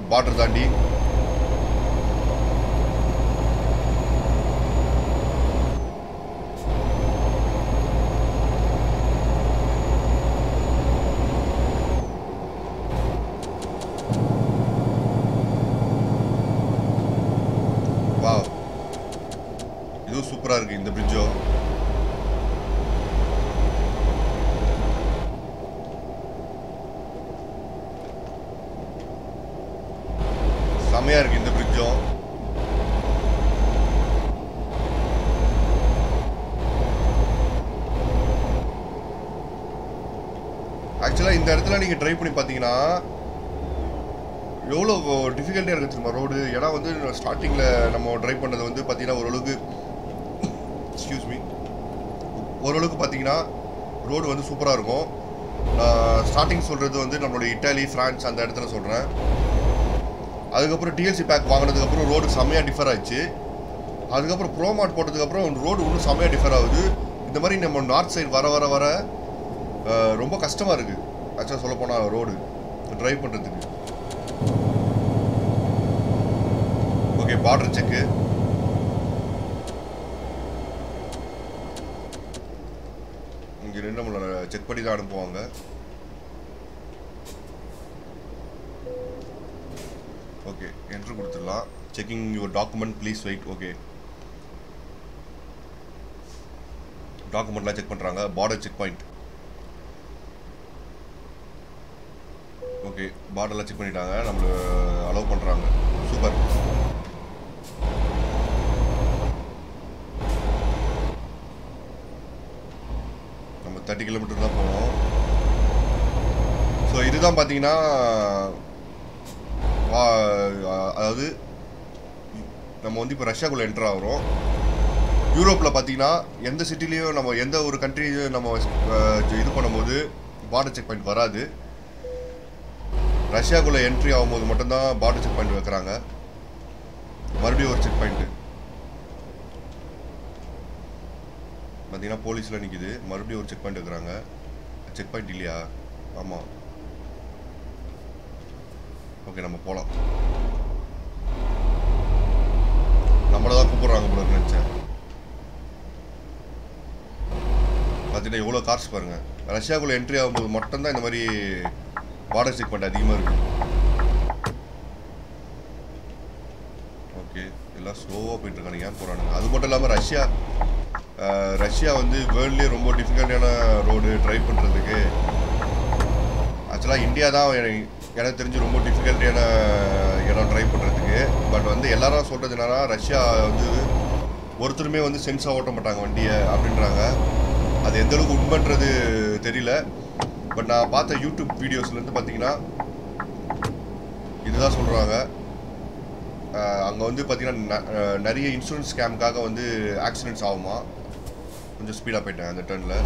Border தாண்டி வா இதுவும் சூப்பராக இருக்கு இந்த பிரிட்ஜும் செமையா இருக்கு இந்த பிரிட்ஜும் ஆக்சுவலாக இந்த இடத்துல நீங்கள் ட்ரை பண்ணி பார்த்தீங்கன்னா எவ்வளோ டிஃபிகல்ட்டியாக இருக்குது தெரியுமா ரோடு ஏன்னா வந்து ஸ்டார்டிங்கில் நம்ம ட்ரைவ் பண்ணது வந்து பார்த்தீங்கன்னா ஓரளவுக்கு எக்ஸ்கியூஸ் மீ ஓரளவுக்கு பார்த்தீங்கன்னா ரோடு வந்து சூப்பராக இருக்கும் நான் ஸ்டார்டிங் சொல்கிறது வந்து நம்மளுடைய இட்டாலி ஃப்ரான்ஸ் அந்த இடத்துல சொல்கிறேன் அதுக்கப்புறம் டிஎல்சி பேக் வாங்கினதுக்கப்புறம் ரோடு செம்மையாக டிஃபர் ஆச்சு அதுக்கப்புறம் ப்ரோமாட் போட்டதுக்கப்புறம் ரோடு இன்னும் செம்மையாக டிஃபர் ஆகுது இந்த மாதிரி நம்ம நார்த் சைடு வர வர வர அஹ், ரொம்ப கஷ்டமாக இருக்குது ஆக்சுவலாக சொல்ல போனால் ரோடு ட்ரைவ் பண்ணுறதுக்கு ஓகே பார்டர் செக்கு இங்கே நின்று நம்மளை செக் பண்ணி தான் அனுப்புவாங்க ஓகே என்ட்ரு கொடுத்துடலாம் checking your document please wait okay டாக்குமெண்ட்லாம் செக் பண்ணுறாங்க பார்டர் செக் பாயிண்ட் ஓகே பார்டர்லாம் செக் பண்ணிட்டாங்க நம்மள அலோவ் பண்ணுறாங்க சூப்பர் நம்ம தேர்ட்டி கிலோமீட்டர் தான் போனோம் ஸோ இதுதான் பார்த்தீங்கன்னா வா- அதாவது நம்ம வந்து இப்போ ரஷ்யாக்குள்ளே என்டர் ஆகிறோம் யூரோப்பில் பார்த்தீங்கன்னா எந்த சிட்டிலையும் நம்ம எந்த ஒரு கண்ட்ரியும் நம்ம அஹ், இது பண்ணும்போது பார்டர் செக் பாயிண்ட் வராது ரஷ்யாக்குள்ளே என்ட்ரி ஆகும்போது மட்டும்தான் பார்டர் செக் பாயிண்ட் வைக்கிறாங்க மறுபடியும் ஒரு செக் பாயிண்ட்டு பார்த்தீங்கன்னா போலீஸில் நிற்கிது மறுபடியும் ஒரு செக் பாயிண்ட் வைக்கிறாங்க செக் பாயிண்ட் இல்லையா ஆமாம் ஓகே நம்ம போகலாம் நம்மளை தான் கூப்பிட்றாங்க போல இருக்கு நினச்சேன் பார்த்தீங்கன்னா எவ்வளோ கார்ஸ் பாருங்க ரஷ்யாக்குள்ளே என்ட்ரி ஆகும்போது மட்டும்தான் இந்த மாதிரி பார்டர் செக் பாயிண்ட் அதிகமாக இருக்கு ஓகே எல்லாம் ஸ்லோவாக போயிட்டு இருக்கானுங்க ஏன் போகிறானுங்க அது மட்டும் இல்லாமல் ரஷ்யா அஹ், ரஷ்யா வந்து வேர்ல்ட்லேயே ரொம்ப டிஃபிகல்ட்டான ரோடு ட்ரைவ் பண்ணுறதுக்கு ஆக்சுவலாக இந்தியா தான் எனக்கு எனக்கு தெரிஞ்சு ரொம்ப டிஃபிகல்ட்டியான இடம் ட்ரைவ் பண்ணுறதுக்கு பட் வந்து எல்லாரும் சொல்கிறது என்னன்னா ரஷ்யா வந்து ஒருத்தருமே வந்து சென்ஸாக ஓட்ட மாட்டாங்க வண்டியை அப்படின்றாங்க அது எந்த அளவுக்கு உண்மைன்றது தெரியல பட் நான் பார்த்த யூடியூப் வீடியோஸ்லேருந்து பார்த்தீங்கன்னா இதுதான் சொல்கிறாங்க அங்கே வந்து பார்த்தீங்கன்னா ந- அஹ் நிறைய இன்சூரன்ஸ் ஸ்கேமுக்காக வந்து ஆக்சிடென்ட்ஸ் ஆகுமா கொஞ்சம் ஸ்பீடாக போயிட்டேன் அந்த டர்னில்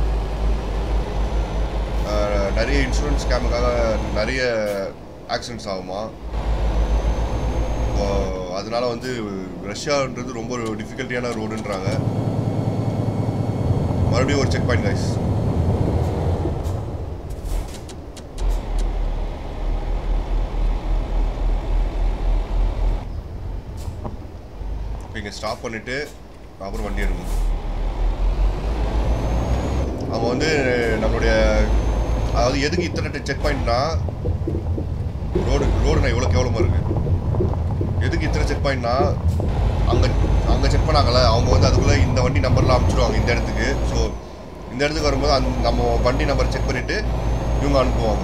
நிறைய இன்சூரன்ஸ் ஸ்கேமுக்காக நிறைய ஆக்சிடென்ட்ஸ் ஆகுமா இப்போ அதனால வந்து ரஷ்யான்றது ரொம்ப ஒரு டிஃபிகல்ட்டியான ரோடுன்றாங்க மறுபடியும் ஒரு செக் பாயிண்ட் கைஸ் இப்போ இங்கே ஸ்டாப் பண்ணிவிட்டு அப்புறம் வண்டி எடுக்கணும் அவங்க வந்து நம்மளுடைய அதாவது எதுக்கு இத்தனை செக் பாயிண்ட்னா ரோடு ரோடு எவ்வளோ கேவலமாக இருக்குது எதுக்கு இத்தனை செக் பாயிண்ட்னா அங்கே அங்கே செக் பண்ணாங்கல்ல அவங்க வந்து அதுக்குள்ளே இந்த வண்டி நம்பர்லாம் அனுப்பிச்சிடுவாங்க இந்த இடத்துக்கு ஸோ இந்த இடத்துக்கு வரும்போது அந்த நம்ம வண்டி நம்பர் செக் பண்ணிவிட்டு இவங்க அனுப்புவாங்க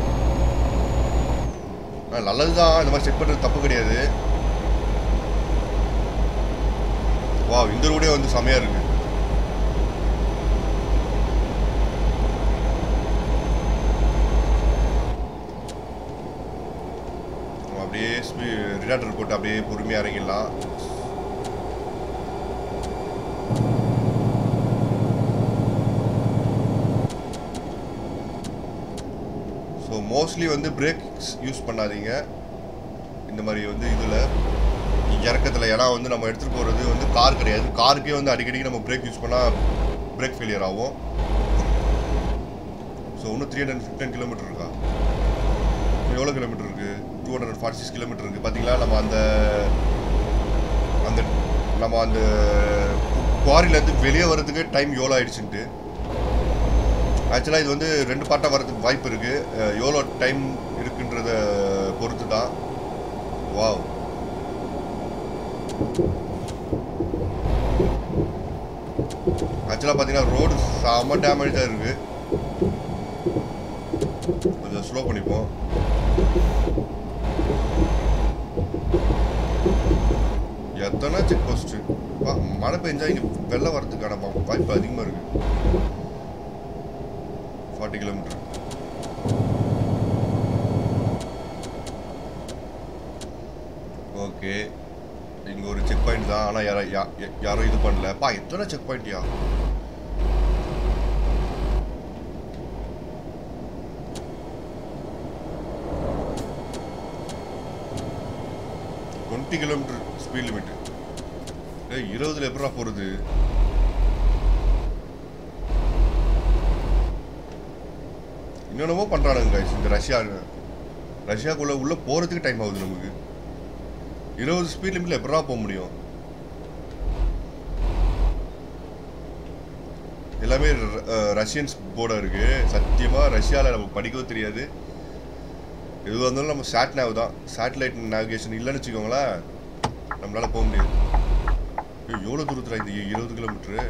ஆ, நல்லது தான் இந்த மாதிரி செக் பண்ணுறது தப்பு கிடையாது வா இந்த ரோடே வந்து செமையாக இருக்குது நம்ம அப்படியே ஸ்பீ ரிடாக்டர் போட்டு அப்படியே பொறுமையாக இறங்கிடலாம் ஸோ மோஸ்ட்லி வந்து பிரேக்ஸ் யூஸ் பண்ணாதீங்க இந்த மாதிரி வந்து இதில் இறக்கத்தில் ஏன்னா வந்து நம்ம எடுத்துகிட்டு போகிறது வந்து கார் கிடையாது காருக்கே வந்து அடிக்கடி நம்ம பிரேக் யூஸ் பண்ணால் பிரேக் ஃபெயிலியர் ஆகும் ஸோ இன்னும் த்ரீ ஹண்ட்ரட் ஃபிஃப்டீன் கிலோமீட்டர் இருக்கா எவ்வளோ கிலோமீட்டர் இருக்குது two two hundred forty six kilometre இருக்குது பார்த்தீங்களா நம்ம அந்த அந்த நம்ம அந்த குவாரிலேருந்து வெளியே வர்றதுக்கு டைம் எவ்வளோ ஆயிடுச்சுன்ட்டு ஆக்சுவலாக இது வந்து ரெண்டு பார்ட்டாக வரதுக்கு வாய்ப்பு இருக்குது எவ்வளோ டைம் இருக்குன்றத பொறுத்து தான் வாவ் ஆக்சுவலாக பார்த்தீங்கன்னா ரோடு செம்ம டேமேஜாக இருக்குது கொஞ்சம் ஸ்லோ பண்ணிப்போம் எத்தனை செக் போஸ்ட்டு மழை பெஞ்சா இங்கே வெள்ளம் வரதுக்கான வா- வாய்ப்பு அதிகமாக இருக்குது ஃபார்ட்டி கிலோமீட்டர் ஓகே இங்கே ஒரு செக் பாயிண்ட் தான் ஆனால் யாரோ யா- யா- யாரும் இது பண்ணல பா எத்தனை செக் பாயிண்ட்யா டுவெண்ட்டி கிலோமீட்டர் ஸ்பீட் லிமிட் ஏய் இருபதுல எப்படா போகிறது இன்னொன்னமோ பண்ணுறானுங்க guys இந்த ரஷ்யா ரஷ்யாக்குள்ளே உள்ளே போகிறதுக்கு டைம் ஆகுது நமக்கு இருபது ஸ்பீட் லிமிட்டில் எப்படா போக முடியும் எல்லாமே ர- அஹ் ரஷ்யன்ஸ் போர்டாக இருக்குது சத்தியமாக ரஷ்யாவில் நமக்கு படிக்கவும் தெரியாது எதுவாக இருந்தாலும் நம்ம சேட் நேவ் தான் சேட்டலைட் நேவிகேஷன் இல்லைன்னு வச்சுக்கோங்களேன் நம்மளால் போக முடியாது ஏய், எவ்வளோ தூரத்தில் இந்த இருபது கிலோமீட்ரு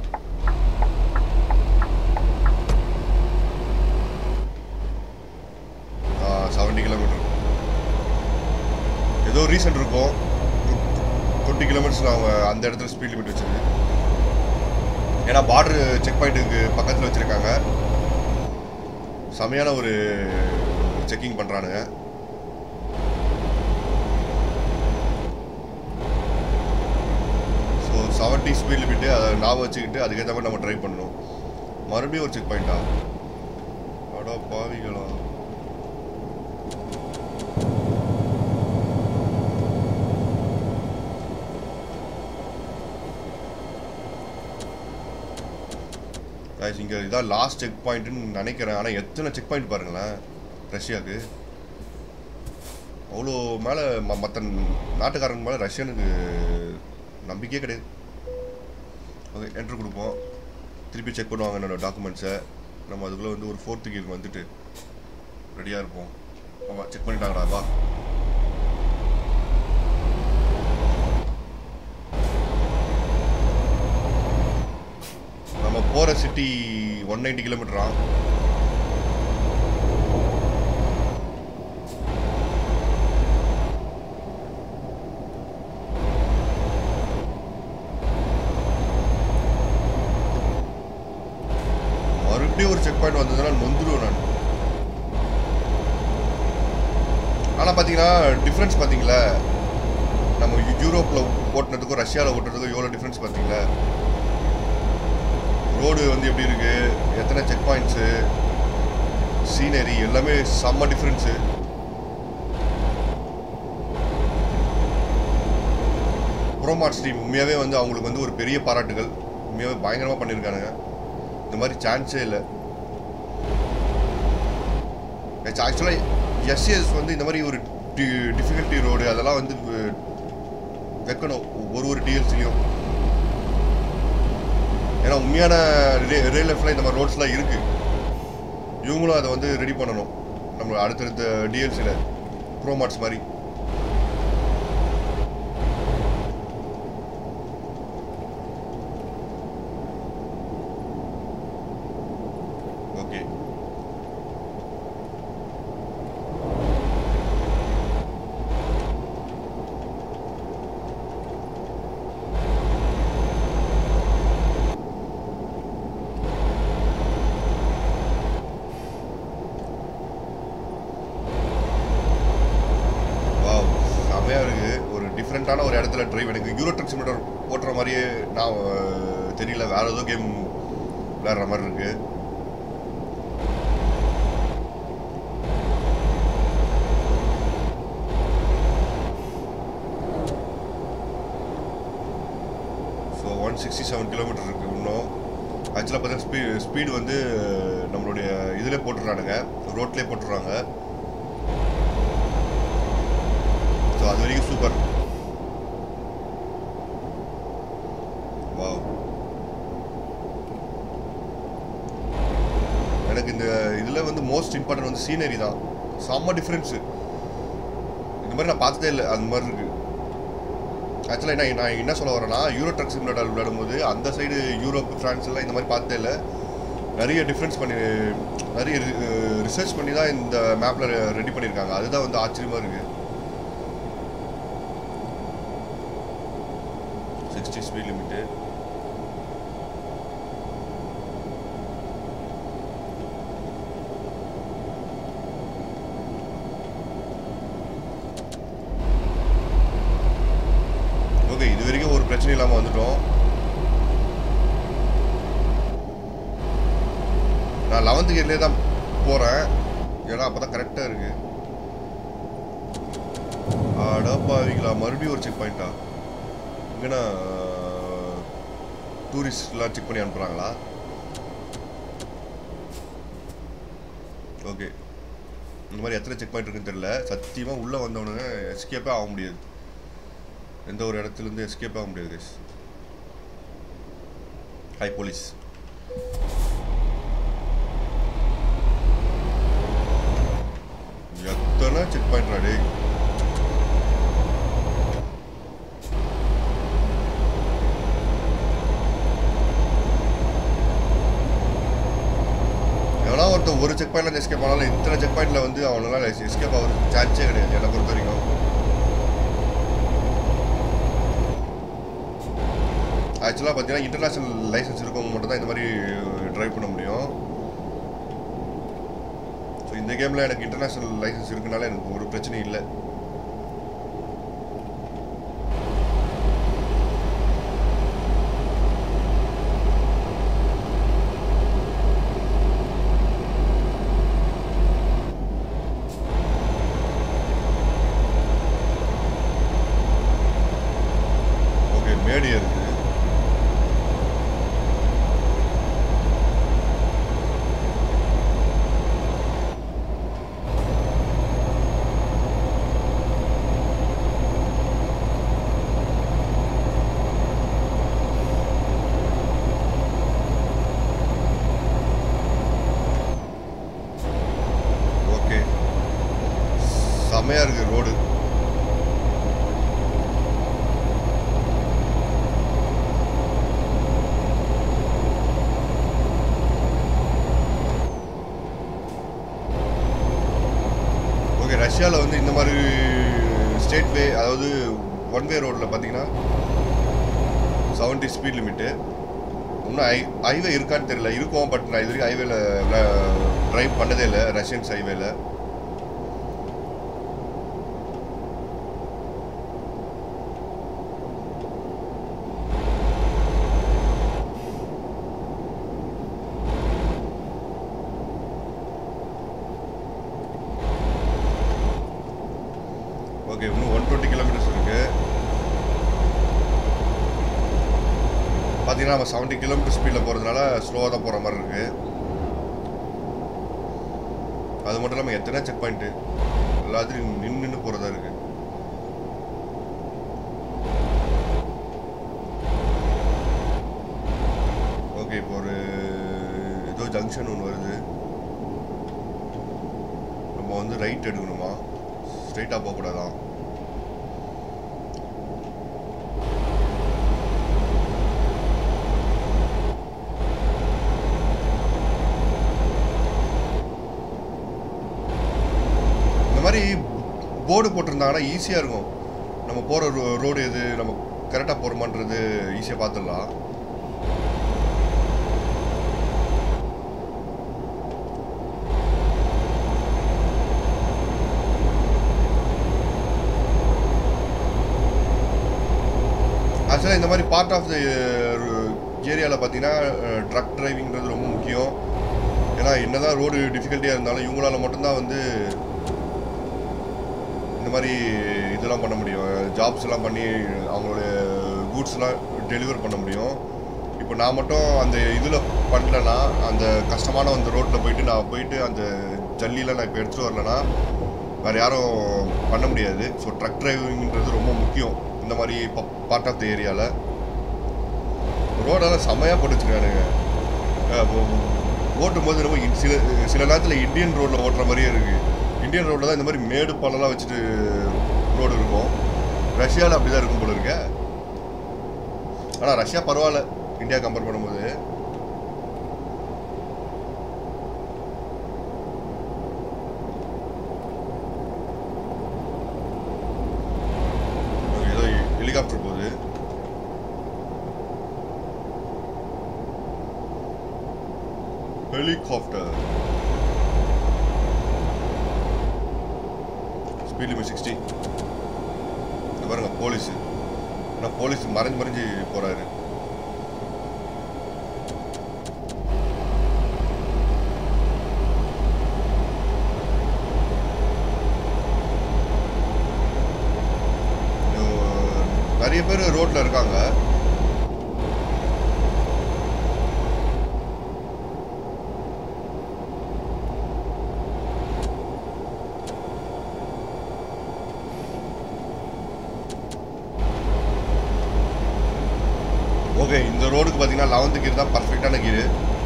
செவன்ட்டி கிலோமீட்டர் ஏதோ ரீசன் இருக்கும் டுவெண்ட்டி கிலோமீட்டர்ஸ் அவங்க அந்த இடத்துல ஸ்பீட் லிமிட் வச்சிருக்கு ஏன்னா பார்டர் செக் பாயிண்ட்டுக்கு பக்கத்தில் வச்சுருக்காங்க செமையான ஒரு செக்கிங் பண்ணுறானுங்க ஸோ செவன்ட்டி ஸ்பீட் லிமிட்டு அதை ஞாபகம் வச்சுக்கிட்டு அதுக்கேற்ற மாதிரி நம்ம ட்ரை பண்ணணும் மறுபடியும் ஒரு செக் பாயிண்டா அடா பாவிகளா guys இங்கே இதான் லாஸ்ட் செக் பாயிண்ட்டுன்னு நினைக்கிறேன் ஆனால் எத்தனை செக் பாயிண்ட் பாருங்களேன் ரஷ்யாவுக்கு அவ்வளோ மேலே ம மற்ற நாட்டுக்காரங்க மேலே ரஷ்யனுக்கு நம்பிக்கையே கிடையாது ஓகே என்ட்ரு கொடுப்போம் திருப்பி செக் பண்ணுவாங்க என்னோட டாக்குமெண்ட்ஸை நம்ம அதுக்குள்ளே வந்து ஒரு ஃபோர்த்து கியர் வந்துட்டு ரெடியாக இருப்போம் ஆமாம் செக் பண்ணிட்டாங்கடா வா நம்ம போகிற சிட்டி ஒன் நைன்டி கிலோமீட்டரா மறுபடியும் ஒரு செக் பாயிண்ட் வந்ததுன்னா நொந்துருவேன் நான் ஆனால் பார்த்தீங்கன்னா டிஃப்ரென்ஸ் பார்த்தீங்களா நம்ம யூரோப்பில் ஓட்டுனதுக்கும் ரஷ்யாவில் ஓட்டுறதுக்கும் எவ்வளோ டிஃப்ரென்ஸ் பார்த்தீங்களா ரோடு வந்து எப்படி இருக்கு எத்தனை செக் பாயிண்ட்ஸு சீனரி எல்லாமே செம்ம டிஃப்ரென்ஸு ப்ரோமார்ட்ஸ் டீம் உண்மையாகவே வந்து அவங்களுக்கு வந்து ஒரு பெரிய பாராட்டுகள் உண்மையாகவே பயங்கரமாக பண்ணியிருக்கானுங்க இந்த மாதிரி சான்ஸே இல்லை ஆக்சுவலாக எஸ்எஸ் வந்து இந்த மாதிரி ஒரு டிஃபிகல்ட்டி ரோடு அதெல்லாம் வந்து அஹ், வைக்கணும் ஒரு ஒரு டிஎல்சிலையும் ஏன்னா உண்மையான ரியல் லைஃப்ல இந்த மாதிரி ரோட்ஸ்லாம் இருக்கு இவங்களும் அதை வந்து ரெடி பண்ணணும் நம்ம அடுத்தடுத்த டிஎல்சியில் ப்ரோமார்ட்ஸ் மாதிரி ஓகே வாவ் செமையாக இருக்குது ஒரு டிஃப்ரெண்ட்டான ஒரு இடத்துல டிரைவ் எனக்கு யூரோ ட்ரக் சிமிட்டர் ஓட்டுற மாதிரியே நான் அஹ், தெரியல வேற ஏதோ கேம் விளையாடுற மாதிரி இருக்கு so one sixty seven kilometre இருக்குது இன்னும் ஆக்சுவலாக பார்த்தா ஸ்பீ ஸ்பீடு வந்து நம்மளுடைய இதில் போட்டுடுறானுங்க ரோட்லேயே போட்டுடுறாங்க அது வரைக்கும் சூப்பர் வாவ் எனக்கு இந்த இதில் வந்து மோஸ்ட் இம்பார்ட்டன்ட் வந்து சீனரி தான் செம்ம டிஃப்ரென்ஸு இந்த மாதிரி நான் பார்த்ததே இல்லை அந்த மாதிரி இருக்கு ஆக்சுவலாக என்ன நான் என்ன சொல்ல வரேன்னா யூரோ ட்ரக் சிமுலேட்டர் விளையாடும்போது அந்த சைடு யூரோப் ஃப்ரான்ஸ் எல்லாம் இந்த மாதிரி பார்த்ததே இல்லை நிறைய டிஃப்ரென்ஸ் பண்ணி நிறைய ரிசர்ச் பண்ணி தான் இந்த மேப்பில் ரெடி பண்ணியிருக்காங்க அதுதான் வந்து ஆச்சரியமாக இருக்குது சிக்ஸ்டி ஸ்பீட் லிமிட்டு ஓகே இது வரைக்கும் ஒரு பிரச்சனை இல்லாமல் வந்துட்டோம் நான் லெவன்த்து கியர்லேயே தான் போகிறேன் ஏன்னா அப்போ தான் கரெக்டாக இருக்கு அடப்பாவிங்களா மறுபடியும் ஒரு செக் பாயிண்டா இங்கன்னா டூரிஸ்ட்லாம் செக் பண்ணி அனுப்புகிறாங்களா ஓகே இந்த மாதிரி எத்தனை செக் பாயிண்ட் இருக்குன்னு தெரியல சத்தியமாக உள்ளே வந்தவனுங்க எஸ்கேப்பே ஆக முடியாது எந்த ஒரு இடத்துலேருந்து எஸ்கேப் ஆக முடியாது guys. ஹாய் போலீஸ் எத்தனை செக் பாயிண்ட் ராடி எவனா ஒருத்தன் ஒரு செக் பாயிண்ட்ல எஸ்கேப் ஆனாலும் இத்தனை செக் பாயிண்ட்ல வந்து அவனால எஸ்கேப் ஆகுறது சான்ஸே கிடையாது என்னை பொறுத்த வரைக்கும் ஆக்சுவலாக பார்த்தீங்கன்னா இன்டர்நேஷ்னல் லைசன்ஸ் இருக்கவங்க மட்டும் தான் இந்த மாதிரி ட்ரைவ் பண்ண முடியும் ஸோ இந்த கேமில் எனக்கு இன்டர்நேஷ்னல் லைசன்ஸ் இருக்கனால எனக்கு ஒரு பிரச்சனையும் இல்லை ஓகே மேடி இருக்குது ஓகே செமையா இருக்கு ரோடு ஓகே ரஷ்யாவில் வந்து இந்த மாதிரி ஸ்டேட் வே அதாவது ஒன் வே ரோடில் பார்த்தீங்கன்னா செவன்ட்டி ஸ்பீட் லிமிட்டு இன்னும் ஐ ஹைவே இருக்கான்னு தெரியல இருக்கும் பட் நான் இது வரைக்கும் ஹைவேல ட்ரைவ் பண்ணதே இல்லை ரஷ்யன்ஸ் ஹைவேல ஓகே இன்னும் ஒன் டுவெண்ட்டி கிலோமீட்டர்ஸ் இருக்கு பார்த்தீங்கன்னா நம்ம செவன்ட்டி கிலோமீட்டர் ஸ்பீடில் போகிறதுனால ஸ்லோவாக தான் போகிற மாதிரி இருக்கு அது மட்டும் இல்லாமல் எத்தனை செக் பாயிண்ட்டு எல்லாத்துலையும் நின்று நின்று போகிறதா இருக்கு ஓகே இப்போ ஒரு ஏதோ ஜங்ஷன் ஒன்று வருது நம்ம வந்து ரைட் எடுக்கணுமா ஸ்ட்ரைட்டாக போகக்கூடாதான் இந்த மாதிரி போர்டு போட்டிருந்தாங்கன்னா ஈஸியாக இருக்கும் நம்ம போகிற ரோடு எது நம்ம கரெக்டாக போகிறோமான்றது ஈஸியாக பார்த்துடலாம் ஆக்சுவலாக இந்த மாதிரி பார்ட் ஆஃப் த ஏரியாவில் பார்த்தீங்கன்னா ட்ரக் டிரைவிங்கிறது ரொம்ப முக்கியம் ஏன்னா என்னதான் ரோடு டிஃபிகல்ட்டியாக இருந்தாலும் இவங்களால மட்டும்தான் வந்து இந்த மாதிரி இதெல்லாம் பண்ண முடியும் ஜாப்ஸ் எல்லாம் பண்ணி அவங்களோட கூட்ஸ்லாம் டெலிவர் பண்ண முடியும் இப்போ நான் மட்டும் அந்த இதில் பண்ணலன்னா அந்த கஷ்டமான அந்த ரோட்டில் போயிட்டு நான் போயிட்டு அந்த ஜல்லிலாம் நான் இப்போ எடுத்துகிட்டு வரலன்னா வேறு யாரும் பண்ண முடியாது ஸோ ட்ரக் டிரைவிங்ன்றது ரொம்ப முக்கியம் இந்த மாதிரி பார்ட் ஆஃப் த ஏரியாவில் ரோடெல்லாம் செம்மையாக போட்டு வச்சுருக்கானுங்க ஓட்டும் போது ரொம்ப இன்- சில சில நேரத்தில் இந்தியன் ரோட்டில் ஓட்டுற மாதிரியே இருக்குது இந்தியன் ரோட்டில் தான் இந்த மாதிரி மேடு பள்ளம்லாம் வச்சுட்டு ரோடு இருக்கும் ரஷ்யாவில் அப்படி தான் இருக்கும் போல இருக்க ஆனால் ரஷ்யா பரவாயில்ல இந்தியா கம்பேர் பண்ணும்போது அங்க ஏதோ ஹெலிகாப்டர் போகுது ஹெலிகாப்டர் ஸ்பீட் லிமிட் சிக்ஸ்டி பாருங்க போலீஸ் ஆனால் போலீஸ் மறைஞ்சு மறைஞ்சு போறாரு இன்னும் நிறைய பேர் ரோட்ல இருக்காங்க ஓகே இந்த ரோடுக்கு பார்த்தீங்கன்னா லெவன்த்து கீர் தான் பர்ஃபெக்டான கீரு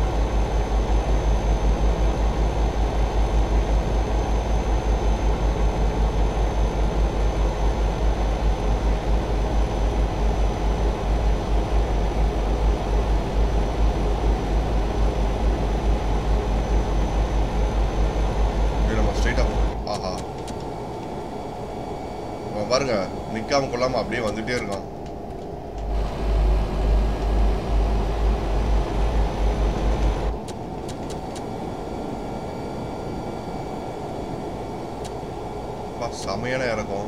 இது நம்ம ஸ்ட்ரைட்டாக ஆஹா அவன் பாருங்க நிற்காம கொள்ளாம அப்படியே வந்துட்டே இருக்கான் அப்பா, செமையான இறக்கம்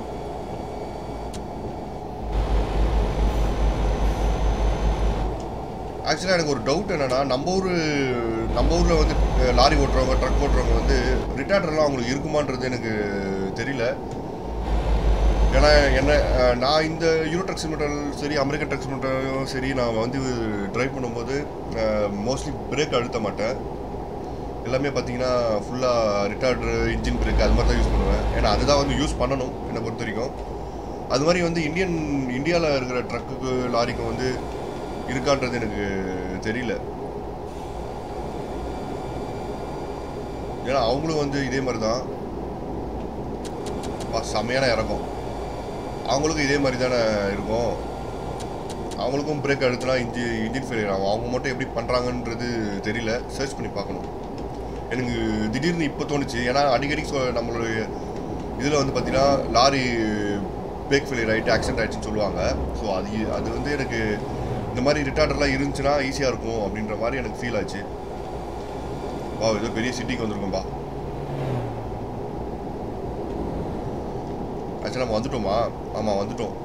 ஆக்சுவலாக எனக்கு ஒரு டவுட் என்னன்னா நம்ம ஊர் நம்ம ஊரில் வந்து அஹ், லாரி ஓட்டுறவங்க ட்ரக் ஓட்டுறவங்க வந்து ரிட்டார்டர்லாம் அவங்களுக்கு இருக்குமான்றது எனக்கு தெரியல ஏன்னா என்ன அஹ், நான் இந்த யூரோ ட்ரக் சிமிட்டல் சரி அமெரிக்கன் ட்ரக் சிமிட்டலும் சரி நான் வந்து ட்ரைவ் பண்ணும்போது மோஸ்ட்லி பிரேக் அழுத்த மாட்டேன் எல்லாமே பார்த்தீங்கன்னா ஃபுல்லாக ரிட்டார்டு இன்ஜின் பிரேக் அது மாதிரி தான் யூஸ் பண்ணுவேன் ஏன்னா அதுதான் வந்து யூஸ் பண்ணணும் என்னை பொறுத்த வரைக்கும் அது மாதிரி வந்து இந்தியன் இந்தியாவில் இருக்கிற ட்ரக்குக்கு லாரிக்கு வந்து இருக்கான்றது எனக்கு தெரியல ஏன்னா அவங்களும் வந்து இதே மாதிரி தான் பா, செமையான இறக்கம் அவங்களுக்கும் இதே மாதிரி தானே இருக்கும் அவங்களுக்கும் பிரேக் அழுத்தினா இன்ஜி இன்ஜின் ஃபெயிலியர் ஆகும் அவங்க மட்டும் எப்படி பண்ணுறாங்கன்றது தெரியல சர்ச் பண்ணி பார்க்கணும் எனக்கு திடீர்னு இப்போ தோணுச்சு ஏன்னா அடிக்கடி சொ- நம்மளுடைய இதில் வந்து பார்த்தீங்கன்னா லாரி பிரேக் ஃபெயிலியர் ஆகிட்டு ஆக்சிடென்ட் ஆகிடுச்சுன்னு சொல்லுவாங்க ஸோ அது அது வந்து எனக்கு இந்த மாதிரி ரிட்டார்டர்லாம் இருந்துச்சுன்னா ஈஸியாக இருக்கும் அப்படின்ற மாதிரி எனக்கு ஃபீல் ஆச்சு வா ஏதோ பெரிய சிட்டிக்கு வந்திருக்கோம்பா ஆக்சுவலாக நம்ம வந்துட்டோமா ஆமாம் வந்துட்டோம்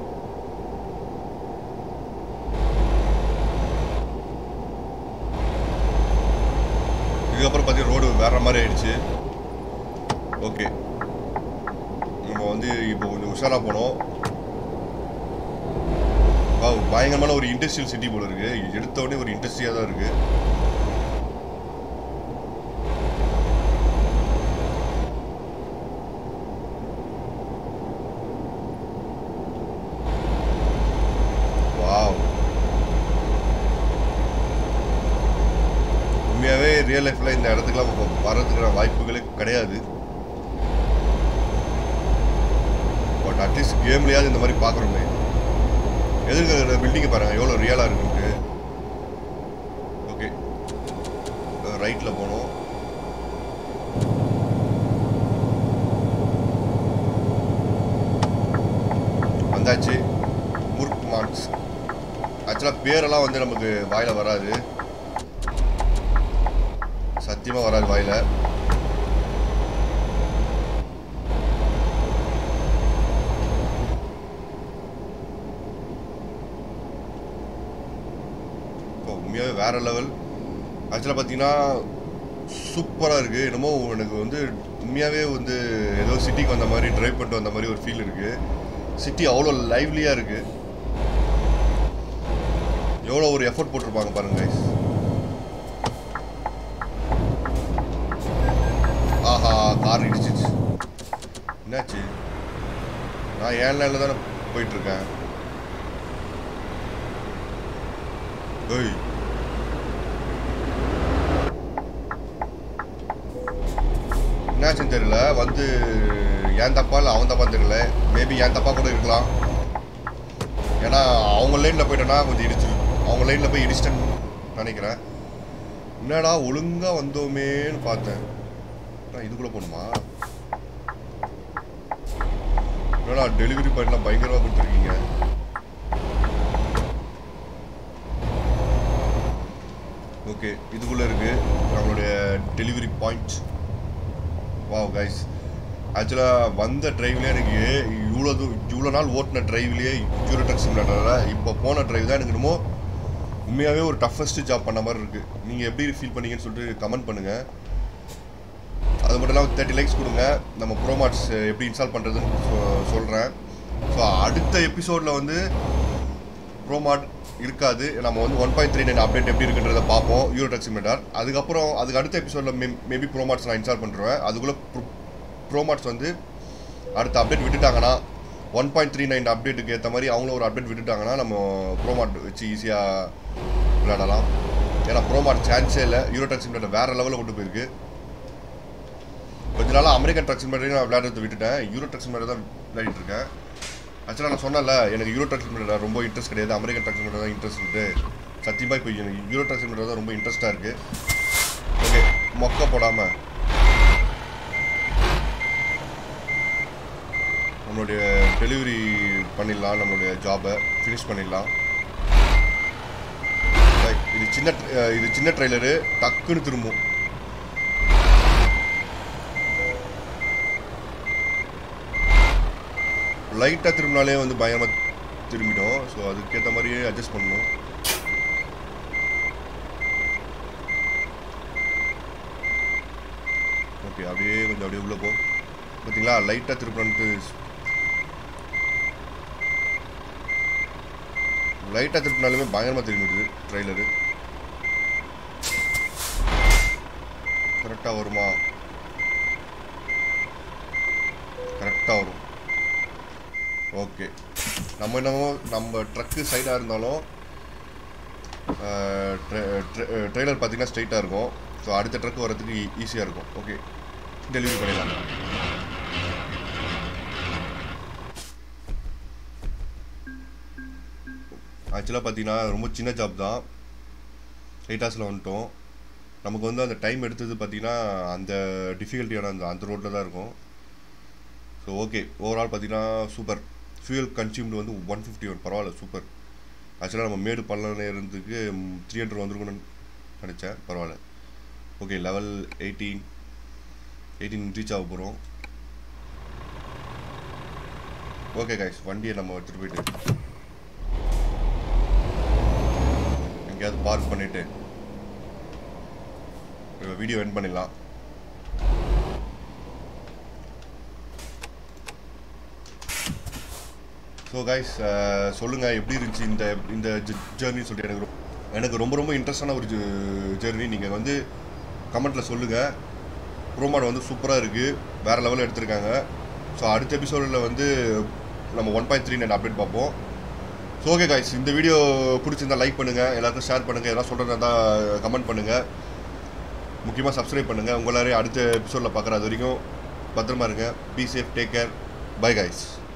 இதுக்கப்புறம் பார்த்தீங்கன்னா ரோடு வேற மாதிரி ஆயிடுச்சு ஓகே நம்ம வந்து இப்போ கொஞ்சம் உஷாராக போனோம் வா பயங்கரமான ஒரு இண்டஸ்ட்ரியல் சிட்டி போல இருக்கு எடுத்த உடனே ஒரு இண்டஸ்ட்ரியாக தான் இருக்கு வாவ் உண்மையாகவே ரியல் லைஃப்பில் இந்த இடத்துக்குலாம் வ- வர்றதுக்கான வாய்ப்புகளே கிடையாது பட் அட்லீஸ்ட் கேம்லையாவது இந்த மாதிரி பார்க்குறோமே எதிர்க்கிற பில்டிங்கை பாருங்க எவ்வளோ ரியலாக இருக்குன்ட்டு ஓகே ரைட்டில் போனோம் வந்தாச்சு முர்க் மார்க்ஸ் ஆக்சுவலாக பேரெல்லாம் வந்து நமக்கு வாயில வராது சத்தியமாக வராது வாயில இப்போ உண்மையாகவே வேற லெவல் ஆக்சுவலாக பார்த்தீங்கன்னா சூப்பராக இருக்குது என்னமோ எனக்கு வந்து உண்மையாகவே வந்து ஏதோ சிட்டிக்கு வந்த மாதிரி ட்ரைவ் பண்ணிட்டு வந்த மாதிரி ஒரு ஃபீல் இருக்குது சிட்டி அவ்வளோ லைவ்லியாக இருக்குது எவ்வளோ ஒரு எஃபோர்ட் போட்டிருப்பாங்க பாருங்க guys. ஆஹா கார் இடிச்சிச்சு என்னாச்சு நான் ஏன் லைனில் தானே போயிட்டுருக்கேன் ஏய் என்னாச்சுன்னு தெரியல வந்து ஏன் தப்பா இல்லை அவன் தப்பா தெரியல மேபி ஏன் தப்பா கூட இருக்கலாம் ஏன்னா அவங்க லைனில் போயிட்டேன்னா கொஞ்சம் இடிச்சு அவங்க லைனில் போய் இடிச்சிட்டேன்னு நினைக்கிறேன் என்னடா ஒழுங்கா வந்தோமேன்னு பார்த்தேன் நான் இதுக்குள்ளே போகணுமா என்னடா டெலிவரி பாயிண்ட்லாம் பயங்கரமாக கொடுத்துருக்கீங்க ஓகே இதுக்குள்ளே இருக்கு நம்மளுடைய டெலிவரி பாயிண்ட் வாவ் கைஸ் ஆக்சுவலாக வந்த டிரைவ்லேயே எனக்கு இவ்வளோ தூ இவ்வளோ நாள் ஓட்டின டிரைவ்லேயே ஜூரோ ட்ரக் சிமுலேட்டரில் இப்போ போன டிரைவ் தான் எனக்கு என்னமோ உண்மையாகவே ஒரு டஃபஸ்ட் ஜாப் பண்ண மாதிரி இருக்குது நீங்கள் எப்படி ஃபீல் பண்ணீங்கன்னு சொல்லிட்டு கமெண்ட் பண்ணுங்கள் அது மட்டும் இல்லாமல் தேர்ட்டி லைக்ஸ் கொடுங்க நம்ம ப்ரோமாட்ஸ் எப்படி இன்ஸ்டால் பண்ணுறதுன்னு சொ- சொல்கிறேன் ஸோ அடுத்த எபிசோடில் வந்து ப்ரோமாட் இருக்காது நம்ம வந்து one point three nine update எப்படி இருக்குன்றதை பார்ப்போம் யூரோ டச் சிமிட்டார் அதுக்கப்புறம் அதுக்கு அடுத்த எபிசோடில் மே மேபி ப்ரோமாட்ஸ் நான் இன்ஸ்டால் பண்ணுறேன் அதுக்குள்ளே ப்ரோமாட்ஸ் வந்து அடுத்த அப்டேட் விட்டுட்டாங்கன்னா ஒன் பாயிண்ட் த்ரீ நைன் அப்டேட்டுக்கு ஏற்ற மாதிரி அவங்களும் ஒரு அப்டேட் விட்டுட்டாங்கன்னா நம்ம ப்ரோமாட் வச்சு ஈஸியாக விளையாடலாம் ஏன்னா ப்ரோமாட் சான்ஸே இல்லை யூரோ டச் சிமிட்டார் வேறு லெவலில் கொண்டு போயிருக்கு கொஞ்ச நாளாக அமெரிக்கன் ட்ரக் சிமிட்டரி நான் விளையாடுறது விட்டுட்டேன் யூரோ ட்ரக் சிமிட்டரி தான் விளையாடிட்டு இருக்கேன் ஆக்சுவலாக நான் சொன்னேன்ல எனக்கு யூரோ ட்ரக் சிமிட்டர் ரொம்ப இன்ட்ரெஸ்ட் கிடையாது அமெரிக்கன் ட்ரக் சிமிட்டர் தான் இன்ட்ரெஸ்ட் சத்தியமாக இப்போ எனக்கு யூரோ ட்ரக் சிமிட்டர் தான் ரொம்ப இன்ட்ரெஸ்ட்டாக இருக்குது ஓகே மொக்க போடாமல் நம்மளுடைய டெலிவரி பண்ணிடலாம் நம்மளுடைய ஜாபை ஃபினிஷ் பண்ணிடலாம் Right, இது சின்ன tra- இது சின்ன ட்ரெய்லரு டக்குன்னு திரும்பும் லைட்டாக திரும்பினாலே வந்து பயங்கரமாக திரும்பிடும் ஸோ அதுக்கேற்ற மாதிரியே அட்ஜஸ்ட் பண்ணணும் ஓகே அப்படியே கொஞ்சம் அப்படியே உள்ளே போ பார்த்தீங்களா லைட்டாக திருப்பணுன்ட்டு லைட்டாக திருப்பினாலுமே பயங்கரமாக திரும்பிடுது ட்ரெய்லரு கரெக்டாக வருமா கரெக்டாக வரும் ஓகே நம்ம என்னமோ நம்ம ட்ரக்கு சைடாக இருந்தாலும் ட்ரெய்லர் பார்த்தீங்கன்னா ஸ்ட்ரைட்டாக இருக்கும் ஸோ அடுத்த ட்ரக் வரதுக்கு ஈஸியாக இருக்கும் ஓகே டெலிவரி பண்ணிடலாம் ஆக்சுவலாக பார்த்தீங்கன்னா ரொம்ப சின்ன ஜாப் தான் எயிட்டாஸில் வந்துட்டோம் நமக்கு வந்து அந்த டைம் எடுத்தது பார்த்தீங்கன்னா அந்த டிஃபிகல்ட்டியான அந்த அந்த ரோட்டில் தான் இருக்கும் ஸோ ஓகே ஓவரால் பார்த்தீங்கன்னா சூப்பர் ஃபியூயல் கன்சியூம்டு வந்து ஒன் ஃபிஃப்டி ஒன் பரவாயில்ல சூப்பர் ஆக்சுவலாக நம்ம மேடு பள்ளம் நேரத்துக்கு த்ரீ ஹண்ட்ரட் வந்துருக்கணும்னு நினச்சேன் பரவாயில்ல okay level eighteen eighteen reach ஆக போகிறோம் ஓகே கைஸ் வண்டியை நம்ம எடுத்துகிட்டு போயிட்டு எங்கேயாவது பார்க் பண்ணிவிட்டு வீடியோ என் பண்ணிடலாம் ஸோ கைஸ் சொல்லுங்கள் எப்படி இருந்துச்சு இந்த இந்த ஜேர்னி சொல்லிட்டு எனக்கு ரொ- எனக்கு ரொம்ப ரொம்ப இன்ட்ரெஸ்டான ஒரு ஜேர்னி நீங்கள் வந்து கமெண்ட்டில் சொல்லுங்கள் ப்ரோமாட் வந்து சூப்பராக இருக்குது வேறு லெவலில் எடுத்திருக்காங்க ஸோ அடுத்த எபிசோடில் வந்து நம்ம one point three nine update பார்ப்போம் ஸோ ஓகே காய்ஸ் இந்த வீடியோ பிடிச்சிருந்தா லைக் பண்ணுங்கள் எல்லாருக்கும் ஷேர் பண்ணுங்கள் எதாவது சொல்கிறதா இருந்தால் கமெண்ட் பண்ணுங்கள் முக்கியமாக சப்ஸ்கிரைப் பண்ணுங்கள் உங்களாரே அடுத்த எபிசோடில் பார்க்குற அது வரைக்கும் பத்திரமா இருங்க be safe take care bye guys